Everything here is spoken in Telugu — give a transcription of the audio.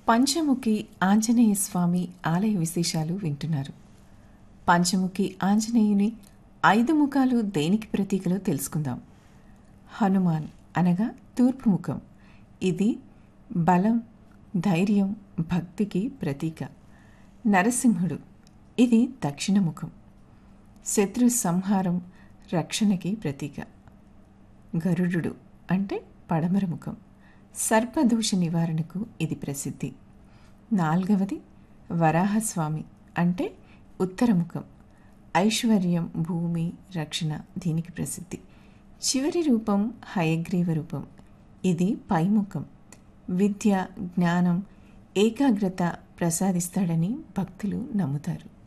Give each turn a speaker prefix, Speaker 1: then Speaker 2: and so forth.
Speaker 1: పంచముఖి ఆంజనేయ స్వామి ఆలయ విశేషాలు వింటున్నారు పంచముఖి ఆంజనేయుని ఐదు ముఖాలు దేనికి ప్రతీకలో తెలుసుకుందాం హనుమాన్ అనగా తూర్పు ముఖం ఇది బలం ధైర్యం భక్తికి ప్రతీక నరసింహుడు ఇది దక్షిణ ముఖం శత్రు సంహారం రక్షణకి ప్రతీక గరుడు అంటే పడమర ముఖం సర్పదోష నివారణకు ఇది ప్రసిద్ధి నాల్గవది వరాహస్వామి అంటే ఉత్తరముఖం ఐశ్వర్యం భూమి రక్షణ దీనికి ప్రసిద్ధి చివరి రూపం హయగ్రీవ రూపం ఇది పైముఖం విద్య జ్ఞానం ఏకాగ్రత ప్రసాదిస్తాడని భక్తులు నమ్ముతారు